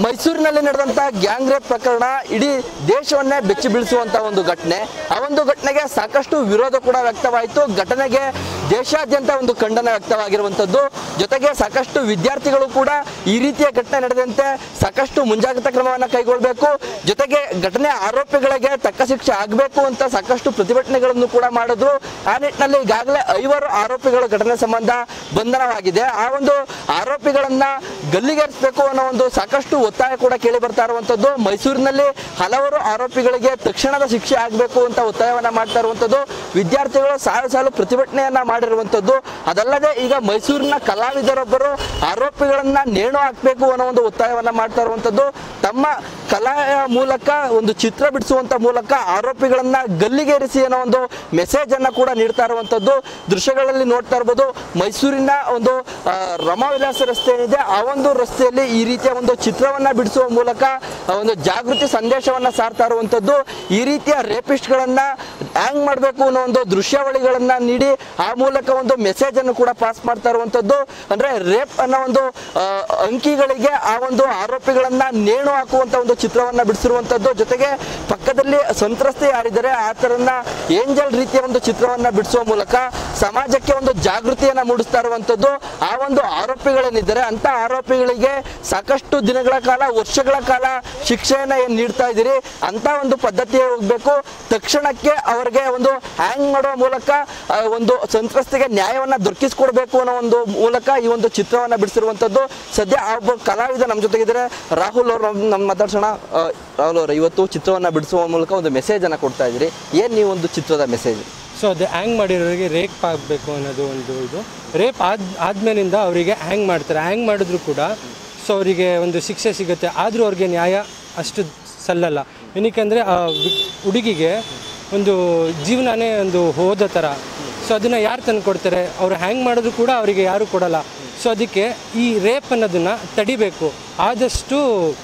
ಮೈಸೂರಿನಲ್ಲಿ ನಡೆದಂತ gang rape ಪ್ರಕರಣ ಇಡೀ ದೇಶವನ್ನೇ ಬೆಚ್ಚಿ ಬೀಳಿಸುವಂತ ಒಂದು ಘಟನೆ ಆ ಒಂದು ಘಟನೆಗೆ ಸಾಕಷ್ಟು ವಿರೋಧ ಕೂಡ ವ್ಯಕ್ತವಾಯಿತು ಘಟನೆಗೆ ದೇಶಾದ್ಯಂತ ಒಂದು ಖಂಡನ ವ್ಯಕ್ತವಾಗಿರುವಂತದ್ದು ಜೊತೆಗೆ ಸಾಕಷ್ಟು ವಿದ್ಯಾರ್ಥಿಗಳು ಕೂಡ ಈ ರೀತಿಯ ಘಟನೆ ನಡೆದಂತೆ ಸಾಕಷ್ಟು ಮುಂಜಾಗ್ರತಾ ಕ್ರಮವನ್ನು ಕೈಗೊಳ್ಳಬೇಕು ಜೊತೆಗೆ ಘಟನೆ ಆರೋಪಿಗಳಿಗೆ ತಕ್ಕ ಶಿಕ್ಷೆ ಆಗಬೇಕು ಅಂತ ಸಾಕಷ್ಟು ಪ್ರತಿಭಟನೆಗಳನ್ನು ಕೂಡ ಮಾಡಿದ್ರು ಆ ನಿಟ್ಟಿನಲ್ಲಿ ಈಗಾಗಲೇ ಐವರು ಆರೋಪಿಗಳು ಘಟನೆ ಸಂಬಂಧ ಬಂಧನವಾಗಿದೆ ಆ ಒಂದು ಆರೋಪಿಗಳನ್ನ ಗಲ್ಲಿಗೇರಿಸಬೇಕು ಅನ್ನೋ ಒಂದು ಸಾಕಷ್ಟು ಒತ್ತಾಯ ಕೂಡ ಕೇಳಿ ಬರ್ತಾ ಇರುವಂತದ್ದು ಮೈಸೂರಿನಲ್ಲಿ ಹಲವಾರು ಆರೋಪಿಗಳಿಗೆ ತಕ್ಷಣದ ಶಿಕ್ಷೆ ಆಗಬೇಕು ಅಂತ ಒತ್ತಾಯವನ್ನ ಮಾಡ್ತಾ ಇರುವಂತದ್ದು ವಿದ್ಯಾರ್ಥಿಗಳು ಸಾಲು ಸಾಲು ಪ್ರತಿಭಟನೆಯನ್ನ ಮಾಡಿರುವಂತದ್ದು ಅದಲ್ಲದೆ ಈಗ ಮೈಸೂರಿನ ಕಲಾವಿದರೊಬ್ಬರು ಆರೋಪಿಗಳನ್ನ ನೇಣು ಹಾಕಬೇಕು ಅನ್ನೋ ಒಂದು ಒತ್ತಾಯವನ್ನ ಮಾಡ್ತಾ ಇರುವಂತದ್ದು ತಮ್ಮ ಕಲೆಯ ಮೂಲಕ ಒಂದು ಚಿತ್ರ ಬಿಡಿಸುವಂತ ಮೂಲಕ ಆರೋಪಿಗಳನ್ನ ಗಲ್ಲಿಗೇರಿಸಿ ಅನ್ನೋ ಒಂದು ಮೆಸೇಜ್ ಅನ್ನ ಕೂಡ ನೀಡ್ತಾ ಇರುವಂತದ್ದು ದೃಶ್ಯಗಳಲ್ಲಿ ನೋಡ್ತಾ ಇರ್ಬೋದು ಮೈಸೂರಿನ ಒಂದು ಆ, ರಮಾವಿಲಾಸ ರಸ್ತೆ ಏನಿದೆ ಆ ಒಂದು ರಸ್ತೆಯಲ್ಲಿ ಈ ರೀತಿಯ ಒಂದು ಚಿತ್ರವನ್ನ ಬಿಡಿಸುವ ಮೂಲಕ ಆ, ಒಂದು ಜಾಗೃತಿ ಸಂದೇಶವನ್ನ ಸಾರ್ತಾ ಇರುವಂತದ್ದು ಈ ರೀತಿಯ ರೇಪಿಸ್ಟ್ಗಳನ್ನ ಹ್ಯಾಂಗ್ ಮಾಡಬೇಕು ಅನ್ನೋ ಒಂದು ದೃಶ್ಯಾವಳಿಗಳನ್ನ ನೀಡಿ ಆ ಮೂಲಕ ಒಂದು ಮೆಸೇಜ್ ಅನ್ನು ಕೂಡ ಪಾಸ್ ಮಾಡ್ತಾ ಇರುವಂತದ್ದು ಅಂದ್ರೆ ರೇಪ್ ಅನ್ನೋ ಒಂದು ಆ, ಅಂಕಿಗಳಿಗೆ ಆ ಒಂದು ಆರೋಪಿಗಳನ್ನ ನೇಣು ಹಾಕುವಂತ ಒಂದು ಚಿತ್ರವನ್ನ ಬಿಡಿಸಿರುವಂತದ್ದು ಜೊತೆಗೆ ಪಕ್ಕದಲ್ಲಿ ಸಂತ್ರಸ್ತೆ ಯಾರಿದ್ದಾರೆ ಆ ತರನ್ನ ಏಂಜಲ್ ರೀತಿಯ ಒಂದು ಚಿತ್ರವನ್ನ ಬಿಡಿಸುವ ಮೂಲಕ ಸಮಾಜಕ್ಕೆ ಒಂದು ಜಾಗೃತಿಯನ್ನ ಮೂಡಿಸ್ತಾ ಇರುವಂತದ್ದು ಆ ಒಂದು ಆರೋಪಿಗಳೇನಿದ್ದಾರೆ ಅಂತ ಆರೋಪಿಗಳಿಗೆ ಸಾಕಷ್ಟು ದಿನಗಳ ಕಾಲ ವರ್ಷಗಳ ಕಾಲ ಶಿಕ್ಷೆಯನ್ನ ಏನ್ ನೀಡ್ತಾ ಇದ್ದೀರಿ ಅಂತ ಒಂದು ಪದ್ಧತಿ ಹೋಗ್ಬೇಕು ತಕ್ಷಣಕ್ಕೆ ಅವರಿಗೆ ಒಂದು ಹ್ಯಾಂಗ್ ಮಾಡುವ ಮೂಲಕ ಆ, ಒಂದು ಸಂತ್ರಸ್ತೆಗೆ ನ್ಯಾಯವನ್ನ ದೊರಕಿಸ್ಕೊಡ್ಬೇಕು ಅನ್ನೋ ಒಂದು ಮೂಲಕ ಈ ಒಂದು ಚಿತ್ರವನ್ನ ಬಿಡಿಸಿರುವಂತದ್ದು ಸದ್ಯ ಆ ಒಬ್ಬ ಕಲಾವಿದ ನಮ್ಮ ಜೊತೆಗಿದ್ದಾರೆ ರಾಹುಲ್ ಅವರು ನಮ್ಮ ಮಾತಾಡ್ಸೋಣ ಆ, ರಾಹುಲ್ ಅವರು ಇವತ್ತು ಚಿತ್ರವನ್ನ ಬಿಡಿಸುವ ಮೂಲಕ ಒಂದು ಮೆಸೇಜ್ ಅನ್ನ ಕೊಡ್ತಾ ಇದ್ದೀರಿ ಏನ್ ನೀವು ಒಂದು ಚಿತ್ರದ ಮೆಸೇಜ್ ಸೊ ಅದು ಹ್ಯಾಂಗ್ ಮಾಡಿರೋರಿಗೆ ರೇಪ್ ಆಗಬೇಕು ಅನ್ನೋದು ಒಂದು ಇದು ರೇಪ್ ಆದ ಆದ್ಮೇಲಿಂದ ಅವರಿಗೆ ಹ್ಯಾಂಗ್ ಮಾಡ್ತಾರೆ ಹ್ಯಾಂಗ್ ಮಾಡಿದ್ರು ಕೂಡ ಸೊ ಅವರಿಗೆ ಒಂದು ಶಿಕ್ಷೆ ಸಿಗುತ್ತೆ ಆದರೂ ಅವ್ರಿಗೆ ನ್ಯಾಯ ಅಷ್ಟು ಸಲ್ಲಲ್ಲ ಏನಕ್ಕೆಂದರೆ ಆ ವಿ- ಹುಡುಗಿಗೆ ಒಂದು ಜೀವನನೇ ಒಂದು ಹೋದ ಥರ ಸೊ ಅದನ್ನು ಯಾರು ತಂದು ಕೊಡ್ತಾರೆ ಅವ್ರು ಹ್ಯಾಂಗ್ ಮಾಡಿದ್ರು ಕೂಡ ಅವರಿಗೆ ಯಾರು ಕೊಡಲ್ಲ ಸೊ ಅದಕ್ಕೆ ಈ ರೇಪ್ ಅನ್ನೋದನ್ನು ತಡಿಬೇಕು ಆದಷ್ಟು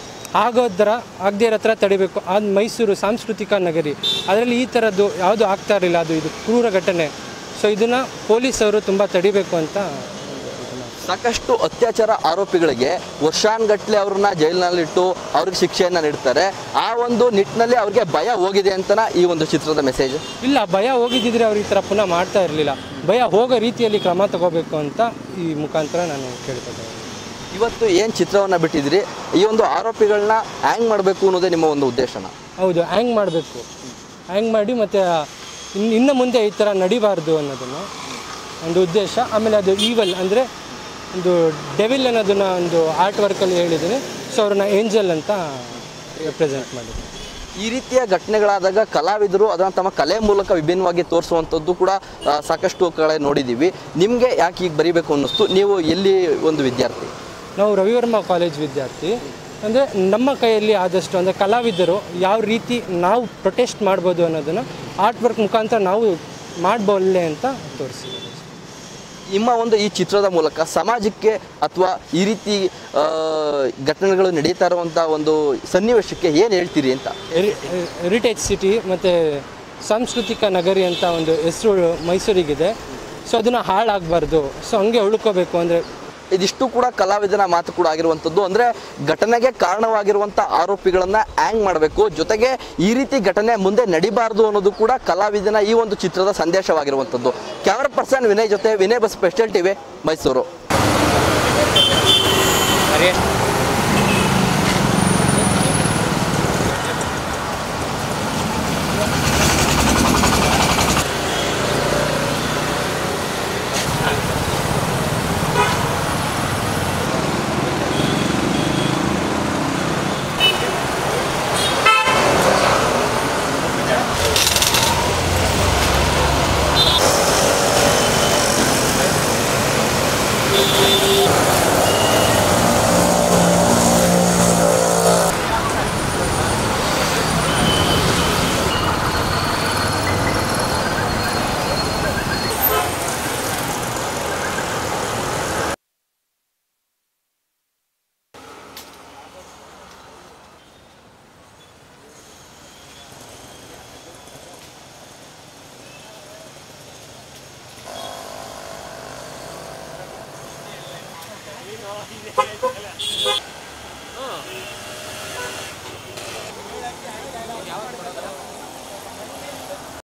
ಆಗೋದರ ಆಗದೇ ಇರೋ ಥರ ತಡಿಬೇಕು ಅದು ಮೈಸೂರು ಸಾಂಸ್ಕೃತಿಕ ನಗರಿ ಅದರಲ್ಲಿ ಈ ಥರದ್ದು ಯಾವುದು ಆಗ್ತಾ ಇರಲಿಲ್ಲ ಅದು ಇದು ಕ್ರೂರ ಘಟನೆ ಸೊ ಇದನ್ನು ಪೊಲೀಸವರು ತುಂಬ ತಡಿಬೇಕು ಅಂತ ಸಾಕಷ್ಟು ಅತ್ಯಾಚಾರ ಆರೋಪಿಗಳಿಗೆ ವರ್ಷಾನ್ಗಟ್ಲೆ ಅವ್ರನ್ನ ಜೈಲಿನಲ್ಲಿಟ್ಟು ಅವ್ರಿಗೆ ಶಿಕ್ಷೆಯನ್ನ ನೀಡ್ತಾರೆ ಆ ಒಂದು ನಿಟ್ಟಿನಲ್ಲಿ ಅವ್ರಿಗೆ ಭಯ ಹೋಗಿದೆ ಅಂತನ ಈ ಒಂದು ಚಿತ್ರದ ಮೆಸೇಜ್ ಇಲ್ಲ ಭಯ ಹೋಗಿದ್ದಿದ್ರೆ ಅವ್ರು ಈ ಥರ ಪುನಃ ಮಾಡ್ತಾ ಇರಲಿಲ್ಲ ಭಯ ಹೋಗೋ ರೀತಿಯಲ್ಲಿ ಕ್ರಮ ತಗೋಬೇಕು ಅಂತ ಈ ಮುಖಾಂತರ ನಾನು ಕೇಳ್ಕೊಳ್ತೇನೆ ಇವತ್ತು ಏನು ಚಿತ್ರವನ್ನ ಬಿಟ್ಟಿದ್ರಿ ಈ ಒಂದು ಆರೋಪಿಗಳನ್ನ ಹ್ಯಾಂಗ್ ಮಾಡಬೇಕು ಅನ್ನೋದೇ ನಿಮ್ಮ ಒಂದು ಉದ್ದೇಶನ ಹೌದು ಹ್ಯಾಂಗ್ ಮಾಡಬೇಕು ಹ್ಯಾಂಗ್ ಮಾಡಿ ಮತ್ತು ಇನ್ನು ಇನ್ನು ಮುಂದೆ ಈ ಥರ ನಡಿಬಾರ್ದು ಅನ್ನೋದನ್ನು ಒಂದು ಉದ್ದೇಶ ಆಮೇಲೆ ಅದು ಈವಲ್ ಅಂದರೆ ಒಂದು ಡೆವಿಲ್ ಅನ್ನೋದನ್ನು ಒಂದು ಆರ್ಟ್ ವರ್ಕಲ್ಲಿ ಹೇಳಿದ್ದೀನಿ ಸೊ ಅವ್ರನ್ನ ಏಂಜಲ್ ಅಂತ ರೆಪ್ರೆಸೆಂಟ್ ಮಾಡಿದ್ದೀನಿ ಈ ರೀತಿಯ ಘಟನೆಗಳಾದಾಗ ಕಲಾವಿದರು ಅದನ್ನ ತಮ್ಮ ಕಲೆ ಮೂಲಕ ವಿಭಿನ್ನವಾಗಿ ತೋರಿಸುವಂಥದ್ದು ಕೂಡ ಆ, ಸಾಕಷ್ಟು ಕಡೆ ನೋಡಿದ್ದೀವಿ ನಿಮಗೆ ಯಾಕೆ ಈಗ ಬರಿಬೇಕು ಅನ್ನಿಸ್ತು ನೀವು ಎಲ್ಲಿ ಒಂದು ವಿದ್ಯಾರ್ಥಿ ನಾವು ರವಿವರ್ಮ ಕಾಲೇಜ್ ವಿದ್ಯಾರ್ಥಿ ಅಂದರೆ ನಮ್ಮ ಕೈಯಲ್ಲಿ ಆದಷ್ಟು ಅಂದರೆ ಕಲಾವಿದರು ಯಾವ ರೀತಿ ನಾವು ಪ್ರೊಟೆಸ್ಟ್ ಮಾಡ್ಬೋದು ಅನ್ನೋದನ್ನು ಆರ್ಟ್ ವರ್ಕ್ ಮುಖಾಂತರ ನಾವು ಮಾಡಬಲ್ಲೆ ಅಂತ ತೋರಿಸಿದ್ದೀವಿ ನಿಮ್ಮ ಒಂದು ಈ ಚಿತ್ರದ ಮೂಲಕ ಸಮಾಜಕ್ಕೆ ಅಥವಾ ಈ ರೀತಿ ಆ, ಘಟನೆಗಳು ನಡೀತಾ ಇರುವಂಥ ಒಂದು ಸನ್ನಿವೇಶಕ್ಕೆ ಏನು ಹೇಳ್ತೀರಿ ಅಂತ ಹೆರಿಟೇಜ್ ಸಿಟಿ ಮತ್ತು ಸಾಂಸ್ಕೃತಿಕ ನಗರಿ ಅಂತ ಒಂದು ಹೆಸರು ಮೈಸೂರಿಗಿದೆ ಸೊ ಅದನ್ನು ಹಾಳಾಗಬಾರ್ದು ಸೊ ಹಂಗೆ ಉಳ್ಕೋಬೇಕು ಅಂದರೆ ಇದಿಷ್ಟು ಕೂಡ ಕಲಾವಿದನ ಮಾತು ಕೂಡ ಆಗಿರುವಂಥದ್ದು ಅಂದರೆ ಘಟನೆಗೆ ಕಾರಣವಾಗಿರುವಂಥ ಆರೋಪಿಗಳನ್ನ ಹ್ಯಾಂಗ್ ಮಾಡಬೇಕು ಜೊತೆಗೆ ಈ ರೀತಿ ಘಟನೆ ಮುಂದೆ ನಡಿಬಾರ್ದು ಅನ್ನೋದು ಕೂಡ ಕಲಾವಿದನ ಈ ಒಂದು ಚಿತ್ರದ ಸಂದೇಶವಾಗಿರುವಂಥದ್ದು ಕ್ಯಾಮರಾ ಪರ್ಸನ್ ವಿನಯ್ ಜೊತೆ Vinay bus special TV Mysuru